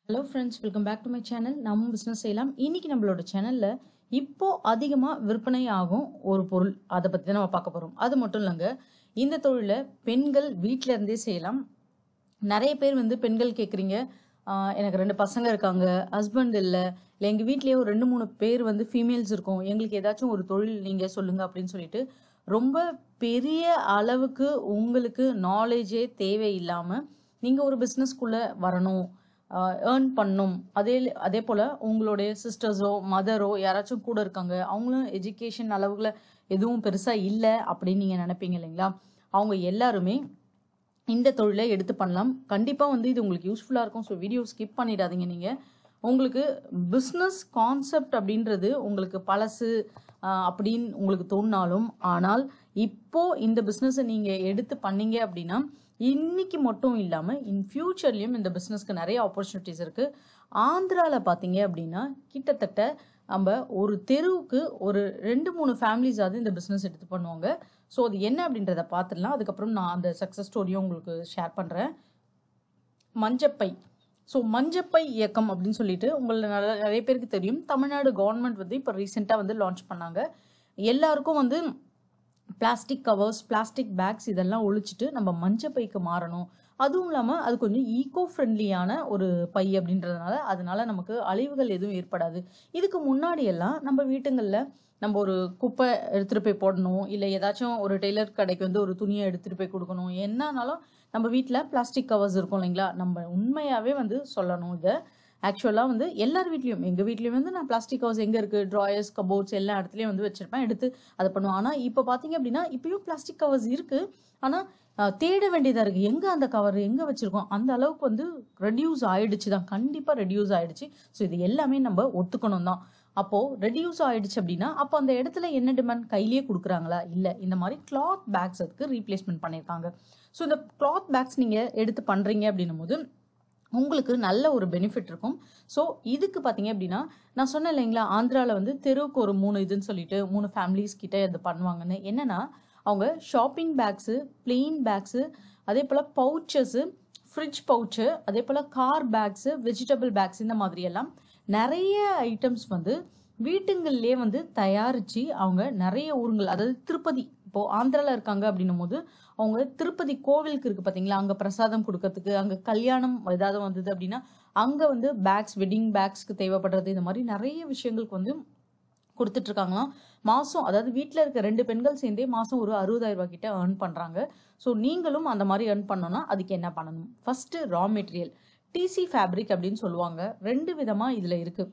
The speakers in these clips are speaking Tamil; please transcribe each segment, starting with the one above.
hello friends welcome back to my channel நம்ம பிஸ்னஸ் செய்யலாம் இன்னைக்கு நம்மளோட சேனல்ல இப்போ அதிகமாக விற்பனை ஆகும் ஒரு பொருள் அதை பற்றி தான் நம்ம பார்க்க போகிறோம் அது மட்டும் இல்லைங்க இந்த தொழிலை பெண்கள் வீட்டில இருந்தே செய்யலாம் நிறைய பேர் வந்து பெண்கள் கேட்குறீங்க எனக்கு ரெண்டு பசங்க இருக்காங்க ஹஸ்பண்ட் இல்லை இல்லை எங்கள் வீட்லேயே ஒரு ரெண்டு மூணு பேர் வந்து ஃபீமேல்ஸ் இருக்கும் எங்களுக்கு ஏதாச்சும் ஒரு தொழில் நீங்கள் சொல்லுங்க அப்படின்னு சொல்லிட்டு ரொம்ப பெரிய அளவுக்கு உங்களுக்கு நாலேஜே தேவையில்லாமல் நீங்கள் ஒரு பிஸ்னஸ்க்குள்ளே வரணும் ஏர்ன் பண்ணும் அதே அதே போல் உங்களுடைய சிஸ்டர்ஸோ மதரோ யாராச்சும் கூட இருக்காங்க அவங்களும் எஜுகேஷன் அளவுல எதுவும் பெருசாக இல்லை அப்படின்னு நீங்கள் நினைப்பீங்க இல்லைங்களா அவங்க எல்லாருமே இந்த தொழிலை எடுத்து பண்ணலாம் கண்டிப்பாக வந்து இது உங்களுக்கு யூஸ்ஃபுல்லாக இருக்கும் ஸோ வீடியோ ஸ்கிப் பண்ணிடாதீங்க நீங்கள் உங்களுக்கு பிஸ்னஸ் கான்செப்ட் அப்படின்றது உங்களுக்கு பழசு ஆஹ், அப்படின்னு உங்களுக்கு தோணினாலும் ஆனால் இப்போ இந்த பிஸ்னஸை நீங்கள் எடுத்து பண்ணீங்க அப்படின்னா இன்னைக்கு மட்டும் இல்லாமல் இன் ஃபியூச்சர்லேயும் இந்த பிஸ்னஸ்க்கு நிறைய ஆப்பர்ச்சுனிட்டிஸ் இருக்குது ஆந்திராவில் பார்த்தீங்க அப்படின்னா கிட்டத்தட்ட நம்ம ஒரு தெருவுக்கு ஒரு ரெண்டு மூணு ஃபேமிலிஸாவது இந்த பிஸ்னஸ் எடுத்து பண்ணுவாங்க ஸோ அது என்ன அப்படின்றத பார்த்துடலாம் அதுக்கப்புறம் நான் அந்த சக்ஸஸ் ஸ்டோரியும் உங்களுக்கு ஷேர் பண்ணுறேன் மஞ்சப்பை ஸோ மஞ்சப்பை இயக்கம் அப்படின்னு சொல்லிட்டு உங்களை நல்ல- நிறைய பேருக்கு தெரியும் தமிழ்நாடு கவர்மெண்ட் வந்து இப்போ ரீசெண்டாக வந்து லான்ச் பண்ணாங்க எல்லாருக்கும் வந்து பிளாஸ்டிக் கவர்ஸ் பிளாஸ்டிக் பேக்ஸ் இதெல்லாம் ஒழிச்சிட்டு நம்ம மஞ்சப்பைக்கு மாறணும் அதுவும் இல்லாமல் அது கொஞ்சம் ஈகோ ஃப்ரெண்ட்லியான ஒரு பை அப்படின்றதுனால அதனால நமக்கு அழிவுகள் எதுவும் ஏற்படாது இதுக்கு முன்னாடி எல்லாம் நம்ம வீட்டுங்களில் நம்ம ஒரு குப்பை எடுத்துகிட்டு போய் போடணும் இல்லை ஏதாச்சும் ஒரு டெய்லர் கடைக்கு வந்து ஒரு துணியை எடுத்துகிட்டு போய் கொடுக்கணும் என்னன்னாலும் நம்ம வீட்டில் பிளாஸ்டிக் கவர்ஸ் இருக்கும் இல்லைங்களா நம்ம உண்மையாகவே வந்து சொல்லணும் இதை ஆக்சுவலாக வந்து எல்லார் வீட்லேயும் எங்கள் வீட்லேயும் வந்து நான் பிளாஸ்டிக் கவர்ஸ் எங்கே இருக்குது ட்ராயர்ஸ் கபோர்ட்ஸ் எல்லா இடத்துலையும் வந்து வச்சுருப்பேன் எடுத்து அதை பண்ணுவேன் ஆனால் இப்போ பார்த்தீங்க அப்படின்னா இப்பயும் பிளாஸ்டிக் கவர்ஸ் இருக்குது ஆனால் தேட வேண்டியதாக இருக்குது எங்கே அந்த கவர் எங்கே வச்சுருக்கோம் அந்த அளவுக்கு வந்து ரெடியூஸ் ஆயிடுச்சு தான் கண்டிப்பாக ரெடியூஸ் ஆயிடுச்சு ஸோ இது எல்லாமே நம்ம ஒத்துக்கணும் தான் அப்போது ரெடியூஸ் ஆயிடுச்சு அப்படின்னா அப்போ அந்த இடத்துல என்ன டிமாண்ட் கையிலேயே கொடுக்குறாங்களா இல்லை இந்த மாதிரி கிளாத் பேக்ஸ் அதுக்கு ரீப்ளேஸ்மெண்ட் பண்ணியிருக்காங்க ஸோ இந்த கிளாத் பேக்ஸ் நீங்கள் எடுத்து பண்ணுறீங்க அப்படின்னும் போது உங்களுக்கு நல்ல ஒரு பெனிஃபிட் இருக்கும் ஸோ இதுக்கு பார்த்தீங்க அப்படின்னா நான் சொன்னேன் இல்லைங்களா ஆந்திராவில் வந்து தெருவுக்கு ஒரு மூணு இதுன்னு சொல்லிட்டு மூணு ஃபேமிலிஸ் கிட்ட இது பண்ணுவாங்கன்னு என்னன்னா அவங்க ஷாப்பிங் பேக்ஸு பிளெயின் பேக்ஸு அதே போல் பவுச்சஸு ஃப்ரிட்ஜ் பவுச்சு அதே போல் கார் பேக்ஸு வெஜிடபிள் பேக்ஸ் இந்த மாதிரி எல்லாம் நிறைய ஐட்டம்ஸ் வந்து வீட்டுங்கள்லேயே வந்து தயாரித்து அவங்க நிறைய ஊருங்கள் அதாவது திருப்பதி இப்போது ஆந்திராவில் இருக்காங்க அப்படின்னும் போது அவங்க திருப்பதி கோவிலுக்கு இருக்குது பார்த்தீங்களா அங்கே பிரசாதம் கொடுக்கறதுக்கு அங்கே கல்யாணம் ஏதாவது வந்தது அப்படின்னா அங்கே வந்து பேக்ஸ் வெட்டிங் பேக்ஸ்க்கு தேவைப்படுறது இந்த மாதிரி நிறைய விஷயங்களுக்கு வந்து கொடுத்துட்டு இருக்காங்களாம் மாதம் அதாவது வீட்டில் இருக்க ரெண்டு பெண்கள் சேர்ந்தே மாதம் ஒரு அறுபதாயிரம் ரூபாய் கிட்ட ஏர்ன் பண்ணுறாங்க ஸோ நீங்களும் அந்த மாதிரி ஏர்ன் பண்ணணும்னா அதுக்கு என்ன பண்ணணும் first raw material DC fabric அப்படின்னு சொல்லுவாங்க ரெண்டு விதமாக இதில் இருக்குது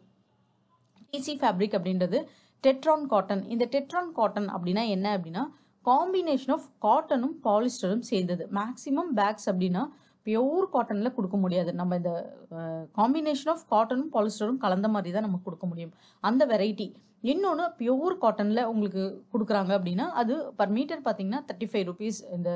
டிசி ஃபேப்ரிக் அப்படின்றது டெட்ரான் காட்டன் இந்த டெட்ரான் காட்டன் அப்படின்னா என்ன அப்படின்னா காம்பினேஷன் ஆஃப் காட்டனும் பாலிஸ்டரும் சேர்ந்தது மேக்ஸிமம் பேக்ஸ் அப்படின்னா பியோர் காட்டனில் கொடுக்க முடியாது நம்ம இந்த காம்பினேஷன் ஆஃப் காட்டனும் பாலிஸ்டரும் கலந்த மாதிரி தான் நமக்கு கொடுக்க முடியும் அந்த வெரைட்டி இன்னொன்று பியோர் காட்டனில் உங்களுக்கு கொடுக்குறாங்க அப்படின்னா அது பர் மீட்டர் பார்த்தீங்கன்னா தேர்ட்டி ஃபைவ் ருபீஸ் இந்த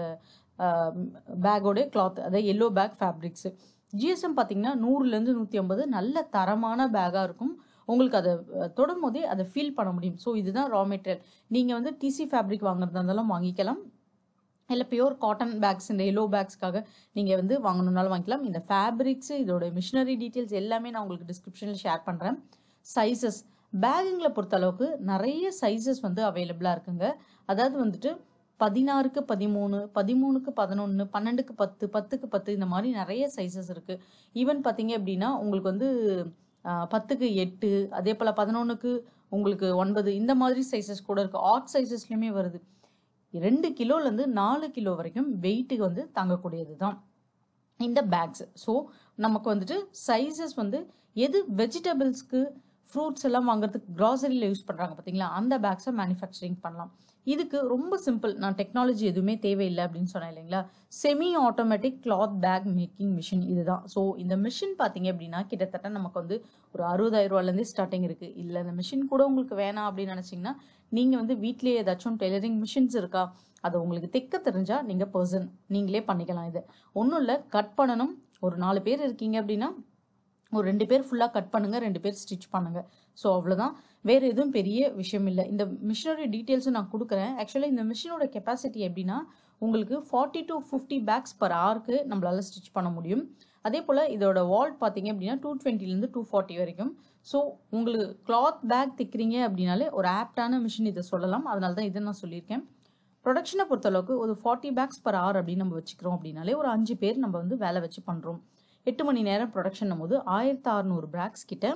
பேக்கோட கிளாத் அதாவது எல்லோ பேக் ஃபேப்ரிக்ஸு ஜிஎஸ்எம் பார்த்தீங்கன்னா நூறுலேருந்து நூற்றி ஐம்பது நல்ல தரமான பேக்காக இருக்கும் உங்களுக்கு அதை அஹ், தொடும் போதே அதை ஃபீல் பண்ண முடியும் ஸோ இதுதான் ரா மெட்டீரியல் நீங்கள் வந்து டிசி ஃபேப்ரிக் வாங்குறதா இருந்தாலும் வாங்கிக்கலாம் இல்லை பியூர் காட்டன் பேக்ஸ் இந்த எல்லோ பேக்ஸ்க்காக நீங்கள் வந்து வாங்கணுன்னாலும் வாங்கிக்கலாம் இந்த ஃபேப்ரிக்ஸ் இதோட மிஷினரி டீட்டெயில்ஸ் எல்லாமே நான் உங்களுக்கு டிஸ்கிரிப்ஷனில் ஷேர் பண்ணுறேன் சைஸஸ் பேகுங்களை பொறுத்தளவுக்கு நிறைய சைஸஸ் வந்து அவைலபிளாக இருக்குங்க அதாவது வந்துட்டு பதினாறுக்கு பதிமூணு பதிமூணுக்கு பதினொன்று பன்னெண்டுக்கு பத்து பத்துக்கு பத்து இந்த மாதிரி நிறைய சைஸஸ் இருக்குது ஈவன் பார்த்தீங்க அப்படின்னா உங்களுக்கு வந்து ஆஹ், பத்துக்கு எட்டு அதே போல் பதினொன்றுக்கு உங்களுக்கு ஒன்பது இந்த மாதிரி சைஸஸ் கூட இருக்குது ஆட் சைஸஸ்லையுமே வருது ரெண்டு கிலோலேருந்து நாலு கிலோ வரைக்கும் வெயிட்டு வந்து தாங்கக்கூடியது தான் இந்த பேக்ஸ் ஸோ நமக்கு வந்துட்டு சைஸஸ் வந்து எது வெஜிடபிள்ஸ்க்கு ஃப்ரூட்ஸ் எல்லாம் வாங்குறதுக்கு கிராசரியில் யூஸ் பண்ணுறாங்க பார்த்தீங்களா அந்த பேக்ஸை மேனுஃபேக்சரிங் பண்ணலாம் இதுக்கு ரொம்ப சிம்பிள் நான் டெக்னாலஜி எதுவுமே தேவையில்லை அப்படின்னு சொன்னேன் இல்லைங்களா semi automatic cloth bag making machine இதுதான் ஸோ இந்த மிஷின் பார்த்தீங்க அப்படின்னா கிட்டத்தட்ட நமக்கு வந்து ஒரு அறுபதாயிரம் ரூபாயிலேருந்தே ஸ்டார்டிங் இருக்குது இல்லை இந்த மிஷின் கூட உங்களுக்கு வேணாம் அப்படின்னு நினச்சிங்கன்னா நீங்கள் வந்து வீட்லேயே ஏதாச்சும் டெய்லரிங் மிஷின்ஸ் இருக்கா அதை உங்களுக்கு தைக்க தெரிஞ்சா நீங்கள் பர்சன் நீங்களே பண்ணிக்கலாம் இது ஒன்றும் இல்லை கட் பண்ணணும் ஒரு நாலு பேர் இருக்கீங்க அப்படின்னா ஒரு ரெண்டு பேர் ஃபுல்லாக கட் பண்ணுங்க ரெண்டு பேர் ஸ்டிச் பண்ணுங்க ஸோ அவ்வளோதான் வேற எதுவும் பெரிய விஷயம் இல்லை இந்த மிஷினோட டீட்டெயில்ஸும் நான் கொடுக்குறேன் ஆக்சுவலாக இந்த மிஷினோட கெப்பாசிட்டி எப்படின்னா உங்களுக்கு forty to fifty bags per ஹவருக்கு நம்மளால ஸ்டிச் பண்ண முடியும் அதே போல் இதோட வால்ட் பார்த்தீங்க அப்படின்னா டூ டுவெண்ட்டிலேருந்து டூ ஃபார்ட்டி வரைக்கும் ஸோ உங்களுக்கு கிளாத் பேக் தைக்கிறீங்க அப்படின்னாலே ஒரு ஆப்டான மிஷின் இதை சொல்லலாம் அதனால தான் இதை நான் சொல்லியிருக்கேன் ப்ரொடக்ஷனை பொறுத்தளவுக்கு ஒரு ஃபார்ட்டி பேக்ஸ் பர் hour அப்படின்னு நம்ம வச்சுக்கிறோம் அப்படின்னாலே ஒரு அஞ்சு பேர் நம்ம வந்து வேலை வச்சு பண்ணுறோம் எட்டு மணி நேரம் ப்ரொடக்ஷன் போது ஆயிரத்தி அறநூறு பேக்ஸ் கிட்ட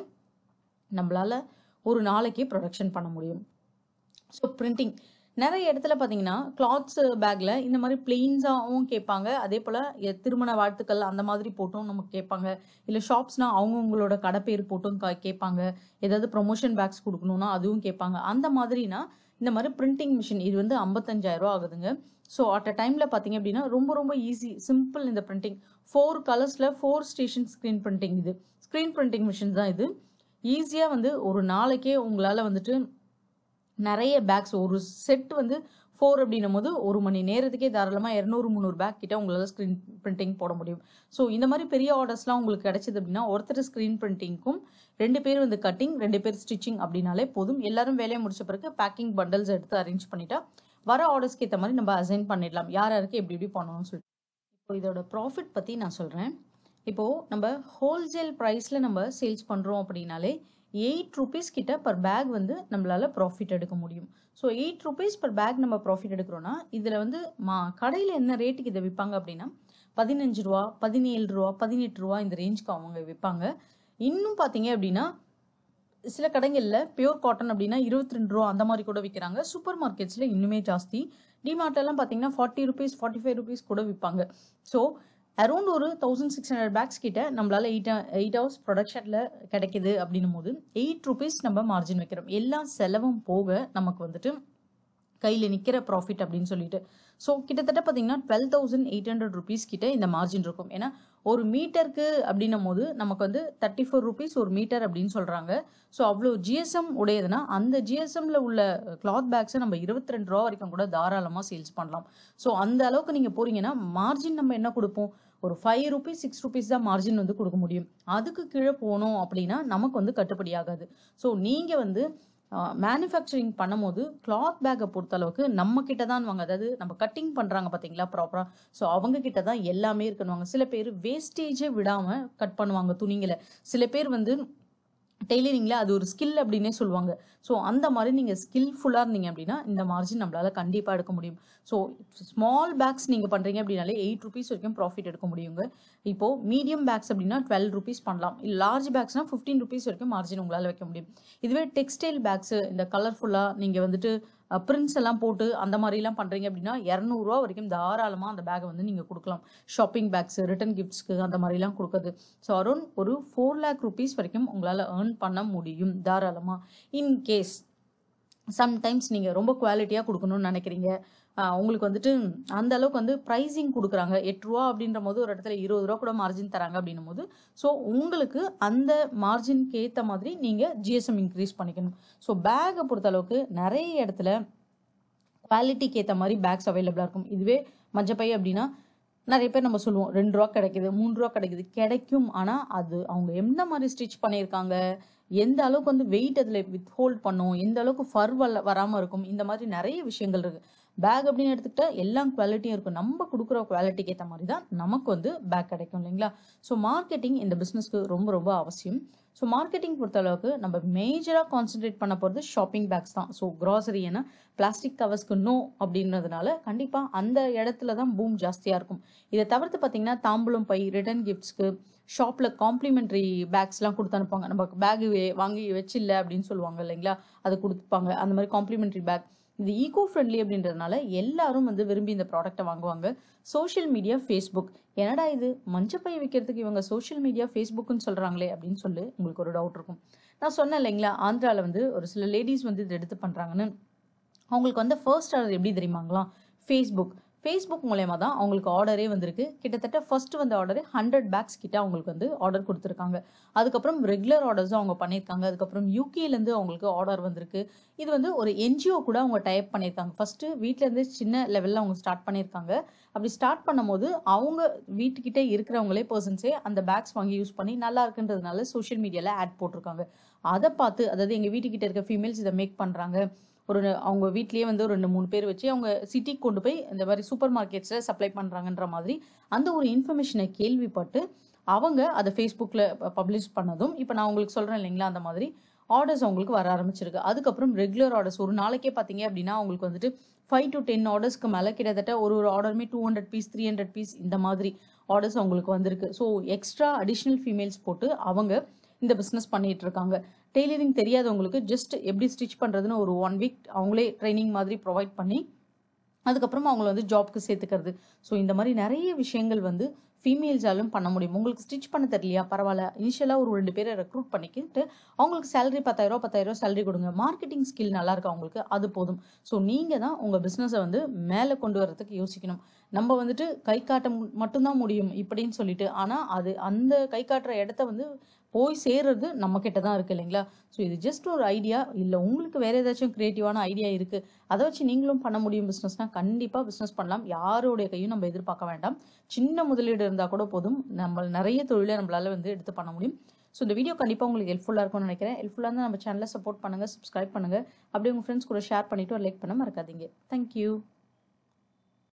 நம்மளால ஒரு நாளைக்கே ப்ரொடக்ஷன் பண்ண முடியும் ஸோ பிரிண்டிங் நிறைய இடத்துல பார்த்தீங்கன்னா கிளாத்ஸ் பேக்கில் இந்த மாதிரி பிளெயின்ஸாகவும் கேட்பாங்க அதே போல் திருமண வாழ்த்துக்கள் அந்த மாதிரி போட்டும் நமக்கு கேட்பாங்க இல்லை ஷாப்ஸ்னால் அவங்கவுங்களோட கடை பேர் போட்டும் கா- கேட்பாங்க ஏதாவது ப்ரொமோஷன் பேக்ஸ் கொடுக்கணும்னா அதுவும் கேட்பாங்க அந்த மாதிரினா இந்த மாதிரி பிரிண்டிங் மிஷின் இது வந்து 55000 ரூபா ஆகுதுங்க ஸோ அட் அ டைமில் பார்த்தீங்க அப்படின்னா ரொம்ப ரொம்ப ஈஸி சிம்பிள் இந்த பிரிண்டிங் ஃபோர் கலர்ஸில் ஃபோர் ஸ்டேஷன் ஸ்க்ரீன் பிரிண்டிங் இது ஸ்க்ரீன் பிரிண்டிங் மிஷின் தான் இது ஈஸியாக வந்து ஒரு நாளைக்கே உங்களால் வந்துட்டு நிறைய பேக்ஸ் ஒரு செட் வந்து ஃபோர் அப்படின்னும் போது ஒரு மணி நேரத்துக்கே தாராளமாக இரநூறு முந்நூறு பேக் கிட்ட உங்களால் ஸ்க்ரீன் பிரிண்டிங் போட முடியும் ஸோ இந்த மாதிரி பெரிய ஆர்டர்ஸ்லாம் உங்களுக்கு கிடைச்சது அப்படின்னா ஒருத்தர் ஸ்க்ரீன் பிரிண்டிங்க்கும் ரெண்டு பேர் வந்து கட்டிங் ரெண்டு பேர் ஸ்டிச்சிங் அப்படின்னாலே போதும் எல்லாரும் வேலையை முடிச்ச பிறகு பேக்கிங் பண்டல்ஸ் எடுத்து அரேஞ்ச் பண்ணிட்டா வர ஆர்டர்ஸ்க்கு ஏற்ற மாதிரி நம்ம அசைன் பண்ணிடலாம் யார் யாருக்கு எப்படி எப்படி பண்ணணும்னு சொல்லிட்டு இப்போ இதோட ப்ராஃபிட் பற்றி நான் சொல்கிறேன் இப்போது நம்ம ஹோல்சேல் ப்ரைஸில் நம்ம சேல்ஸ் பண்ணுறோம் அப்படின்னாலே எயிட் ருபீஸ் கிட்ட பர் பேக் வந்து நம்மளால ப்ராஃபிட் எடுக்க முடியும் so eight rupees per bag நம்ம ப்ராஃபிட் எடுக்கிறோன்னா இதில் வந்து மா கடையில் என்ன ரேட்டுக்கு இதை விற்பாங்க அப்படின்னா பதினஞ்சு ரூபா பதினேழு ரூபா பதினெட்டு ரூபா இந்த ரேஞ்சுக்கு அவங்க விற்பாங்க இன்னும் பார்த்தீங்க அப்படின்னா சில கடைகளில் பியூர் காட்டன் அப்படின்னா இருபத்தி ரெண்டு ரூபா அந்த மாதிரி கூட விற்கிறாங்க சூப்பர் மார்க்கெட்ஸில் இன்னுமே ஜாஸ்தி டிமார்ட்லாம் பார்த்தீங்கன்னா forty rupees forty five rupees கூட விற்பாங்க ஸோ அரௌண்ட் ஒரு தௌசண்ட் சிக்ஸ் ஹண்ட்ரட் பேக்ஸ் கிட்ட நம்மளால எயிட் எயிட் ஹவர்ஸ் ப்ரொடக்ஷனில் கிடைக்குது அப்படின்னும் போது எயிட் ருபீஸ் நம்ம மார்ஜின் வைக்கிறோம் எல்லா செலவும் போக நமக்கு வந்துட்டு கையில் நிற்கிற ப்ராஃபிட் அப்படின்னு சொல்லிட்டு ஸோ கிட்டத்தட்ட பார்த்தீங்கன்னா twelve thousand eight hundred rupees கிட்ட இந்த மார்ஜின் இருக்கும் ஏன்னா ஒரு மீட்டருக்கு அப்படின்னும் போது நமக்கு வந்து தேர்ட்டி ஃபோர் ருபீஸ் ஒரு மீட்டர் அப்படின்னு சொல்கிறாங்க ஸோ அவ்வளோ ஜிஎஸ்எம் உடையதுன்னா அந்த ஜிஎஸ்எம்ல உள்ள கிளாத் பேக்ஸை நம்ம இருபத்தி ரெண்டு ரூபா வரைக்கும் கூட தாராளமாக சேல்ஸ் பண்ணலாம் ஸோ அந்த அளவுக்கு நீங்கள் போறீங்கன்னா மார்ஜின் நம்ம என்ன கொடுப்போம் ஒரு ஃபைவ் ருபீஸ் சிக்ஸ் ருபீஸ் தான் மார்ஜின் வந்து கொடுக்க முடியும் அதுக்கு கீழே போனோம் அப்படின்னா நமக்கு வந்து கட்டுப்படி ஆகாது ஸோ நீங்கள் வந்து மேனுஃபேக்சரிங் பண்ணும்போது கிளாத் பேக்கை பொறுத்தளவுக்கு நம்ம கிட்ட தான் வாங்க அதாவது நம்ம கட்டிங் பண்ணுறாங்க பார்த்தீங்களா ப்ராப்பராக ஸோ அவங்க கிட்ட தான் எல்லாமே இருக்கணுவாங்க சில பேர் வேஸ்டேஜே விடாமல் கட் பண்ணுவாங்க துணிங்களை சில பேர் வந்து டெய்லரிங்கில் அது ஒரு ஸ்கில் அப்படின்னே சொல்லுவாங்க ஸோ அந்த மாதிரி நீங்கள் ஸ்கில்ஃபுல்லாக இருந்தீங்க அப்படின்னா இந்த மார்ஜின் நம்மளால் கண்டிப்பாக எடுக்க முடியும் ஸோ ஸ்மால் பேக்ஸ் நீங்கள் பண்ணுறீங்க அப்படின்னாலே எயிட் ருபீஸ் வரைக்கும் ப்ராஃபிட் எடுக்க முடியுங்க இப்போது மீடியம் பேக்ஸ் அப்படின்னா டுவெல் ருபீஸ் பண்ணலாம் இல்லை லார்ஜ் பேக்ஸ்னால் ஃபிஃப்டீன் ருபீஸ் வரைக்கும் மார்ஜின் உங்களால் வைக்க முடியும் இதுவே டெக்ஸ்டைல் பேக்ஸு இந்த கலர்ஃபுல்லாக நீங்கள் வந்துட்டு பிரிண்ட்ஸ் எல்லாம் போட்டு அந்த மாதிரிலாம் பண்ணுறீங்க அப்படின்னா இரநூறுவா வரைக்கும் தாராளமாக அந்த பேக்கை வந்து நீங்கள் கொடுக்கலாம் ஷாப்பிங் பேக்ஸ் ரிட்டன் கிஃப்ட்ஸ்க்கு அந்த மாதிரிலாம் கொடுக்குது ஸோ அரௌண்ட் ஒரு ஃபோர் லேக் ருபீஸ் வரைக்கும் உங்களால் ஏர்ன் பண்ண முடியும் தாராளமாக இன் கேஸ் சம்டைம்ஸ் நீங்கள் ரொம்ப குவாலிட்டியாக கொடுக்கணும்னு நினைக்கிறீங்க ஆஹ் உங்களுக்கு வந்துட்டு அந்த அளவுக்கு வந்து ப்ரைஸிங் கொடுக்குறாங்க எட்டு ரூபா அப்படின்ற போது ஒரு இடத்துல இருபது ரூபா கூட மார்ஜின் தராங்க அப்படின்னும் போது ஸோ உங்களுக்கு அந்த மார்ஜின்க்கு ஏற்ற மாதிரி நீங்கள் ஜிஎஸ்எம் இன்க்ரீஸ் பண்ணிக்கணும் ஸோ பேக்கை பொறுத்த அளவுக்கு நிறைய இடத்துல குவாலிட்டிக்கு ஏற்ற மாதிரி பேக்ஸ் அவைலபிளாக இருக்கும் இதுவே மஞ்சப்பை அப்படின்னா நிறைய பேர் நம்ம சொல்லுவோம் ரெண்டு ரூபா கிடைக்குது மூணு ரூபா கிடைக்குது கிடைக்கும் ஆனால் அது அவங்க எந்த மாதிரி ஸ்டிச் பண்ணியிருக்காங்க எந்த அளவுக்கு வந்து வெயிட் அதில் வித் ஹோல்ட் பண்ணும் எந்த அளவுக்கு ஃபர் வர வராமல் இருக்கும் இந்த மாதிரி நிறைய விஷயங்கள் இருக்கு பேக் அப்படின்னு எடுத்துக்கிட்டா எல்லா குவாலிட்டியும் இருக்கும் நம்ம கொடுக்குற குவாலிட்டிக்கு ஏற்ற மாதிரி தான் நமக்கு வந்து பேக் கிடைக்கும் இல்லைங்களா ஸோ மார்க்கெட்டிங் இந்த பிஸ்னஸ்க்கு ரொம்ப ரொம்ப அவசியம் ஸோ மார்க்கெட்டிங் பொறுத்தளவுக்கு நம்ம மேஜராக கான்சென்ட்ரேட் பண்ண போகிறது ஷாப்பிங் பேக்ஸ் தான் ஸோ க்ராசரி ஏன்னா பிளாஸ்டிக் கவர்ஸ்க்கு நோ அப்படின்றதுனால கண்டிப்பாக அந்த இடத்துல தான் பூம் ஜாஸ்தியாக இருக்கும் இதை தவிர்த்து பார்த்தீங்கன்னா தாம்பூலம் பை ரிட்டர்ன் கிஃப்ட்ஸ்க்கு ஷாப்பில் காம்ப்ளிமெண்ட்ரி பேக்ஸ்லாம் கொடுத்து அனுப்புவாங்க நம்ம பேக் வாங்கி வச்சில்ல அப்படின்னு சொல்லுவாங்க இல்லைங்களா அது கொடுப்பாங்க அந்த மாதிரி காம்ப்ளிமெண்ட்ரி பேக் இது ஈகோ ஃப்ரெண்ட்லி அப்படின்றதுனால எல்லாரும் வந்து விரும்பி இந்த ப்ராடக்ட்டை வாங்குவாங்க சோஷியல் மீடியா ஃபேஸ்புக் என்னடா இது மஞ்சப்பை விற்கிறதுக்கு இவங்க சோஷியல் மீடியா ஃபேஸ்புக்னு சொல்கிறாங்களே அப்படின்னு சொல்லி உங்களுக்கு ஒரு டவுட் இருக்கும் நான் சொன்னேன் இல்லைங்களா ஆந்திராவில் வந்து ஒரு சில லேடிஸ் வந்து இதை எடுத்து பண்ணுறாங்கன்னு அவங்களுக்கு வந்து ஃபர்ஸ்ட் ஆர்டர் எப்படி தெரியுமாங்களாம் ஃபேஸ்புக் ஃபேஸ்புக் மூலயமா தான் அவங்களுக்கு ஆர்டரே வந்திருக்கு கிட்டத்தட்ட ஃபர்ஸ்ட் வந்த ஆர்டரே ஹண்ட்ரட் பேக்ஸ் கிட்ட அவங்களுக்கு வந்து ஆர்டர் கொடுத்துருக்காங்க அதுக்கப்புறம் ரெகுலர் ஆர்டர்ஸும் அவங்க பண்ணியிருக்காங்க அதுக்கப்புறம் யூகேலேருந்து அவங்களுக்கு ஆர்டர் வந்திருக்கு இது வந்து ஒரு என்ஜிஓ கூட அவங்க டைப் பண்ணியிருக்காங்க ஃபர்ஸ்ட்டு வீட்டிலேருந்து சின்ன லெவலில் அவங்க ஸ்டார்ட் பண்ணியிருக்காங்க அப்படி ஸ்டார்ட் பண்ணும்போது அவங்க வீட்டுக்கிட்டே இருக்கிறவங்களே பர்சன்ஸே அந்த பேக்ஸ் வாங்கி யூஸ் பண்ணி நல்லா இருக்குன்றதுனால சோஷியல் மீடியாவில் ஆட் போட்டிருக்காங்க அதை பார்த்து அதாவது எங்கள் வீட்டுக்கிட்ட இருக்க ஃபீமேல்ஸ் இதை மேக் பண்ணுறாங்க ஒரு அவங்க வீட்லேயே வந்து ஒரு ரெண்டு மூணு பேர் வச்சு அவங்க சிட்டிக்கு கொண்டு போய் இந்த மாதிரி சூப்பர் மார்க்கெட்ஸில் சப்ளை பண்ணுறாங்கன்ற மாதிரி அந்த ஒரு இன்ஃபர்மேஷனை கேள்விப்பட்டு அவங்க அதை ஃபேஸ்புக்கில் பப்ளிஷ் பண்ணதும் இப்போ நான் உங்களுக்கு சொல்கிறேன் இல்லைங்களா அந்த மாதிரி ஆர்டர்ஸ் அவங்களுக்கு வர ஆரம்பிச்சிருக்கு அதுக்கப்புறம் ரெகுலர் ஆர்டர்ஸ் ஒரு நாளைக்கே பார்த்தீங்க அப்படின்னா அவங்களுக்கு வந்துட்டு ஃபைவ் டு டென் ஆர்டர்ஸ்க்கு மேலே கிட்டத்தட்ட ஒரு ஒரு ஆர்டருமே two hundred piece three hundred piece இந்த மாதிரி ஆர்டர்ஸ் அவங்களுக்கு வந்திருக்கு ஸோ எக்ஸ்ட்ரா அடிஷ்னல் ஃபீமேல்ஸ் போட்டு அவங்க இந்த பிஸ்னஸ் பண்ணிட்டு இருக்காங்க டெய்லரிங் தெரியாதவங்களுக்கு ஜஸ்ட் எப்படி ஸ்டிச் பண்ணுறதுன்னு ஒரு ஒன் வீக் அவங்களே ட்ரைனிங் மாதிரி ப்ரொவைட் பண்ணி அதுக்கப்புறமா அவங்கள வந்து ஜாப்க்கு சேர்த்துக்கிறது ஸோ இந்த மாதிரி நிறைய விஷயங்கள் வந்து ஃபீமேல்ஸாலும் பண்ண முடியும் உங்களுக்கு ஸ்டிச் பண்ண தெரியலையா பரவாயில்ல இனிஷியலாக ஒரு ரெண்டு பேரை ரெக்ரூட் பண்ணிக்கிட்டு அவங்களுக்கு சேலரி பத்தாயிரம் பத்தாயிரம் சேலரி கொடுங்க மார்க்கெட்டிங் ஸ்கில் நல்லா இருக்கு அவங்களுக்கு அது போதும் ஸோ நீங்கள் தான் உங்கள் பிஸ்னஸை வந்து மேலே கொண்டு வரதுக்கு யோசிக்கணும் நம்ம வந்துட்டு கை காட்ட மு- மட்டும்தான் முடியும் இப்படின்னு சொல்லிட்டு ஆனால் அது அந்த கை காட்டுற இடத்த வந்து போய் சேர்றது நம்ம கிட்ட தான் இருக்கு இல்லைங்களா ஸோ இது ஜஸ்ட் ஒரு ஐடியா இல்லை உங்களுக்கு வேற ஏதாச்சும் கிரியேட்டிவான ஐடியா இருக்கு அதை வச்சு நீங்களும் பண்ண முடியும் பிஸ்னஸ்னா கண்டிப்பாக பிஸ்னஸ் பண்ணலாம் யாருடைய கையும் நம்ம எதிர்பார்க்க வேண்டாம் சின்ன முதலீடு இருந்தால் கூட போதும் நம்ம நிறைய தொழிலை நம்மளால வந்து எடுத்து பண்ண முடியும் ஸோ இந்த வீடியோ கண்டிப்பாக உங்களுக்கு ஹெல்ப்ஃபுல்லாக இருக்கும்னு நினைக்கிறேன் ஹெல்ப்ஃபுல்லாக இருந்தால் நம்ம சேனலை சப்போர்ட் பண்ணுங்கள் சப்ஸ்கிரைப் பண்ணுங்கள் அப்படியே உங்கள் ஃப்ரெண்ட்ஸ் கூட ஷேர் பண்ணிவிட்டு ஒரு லைக் பண்ண மறக்காதீங்க தேங்க்யூ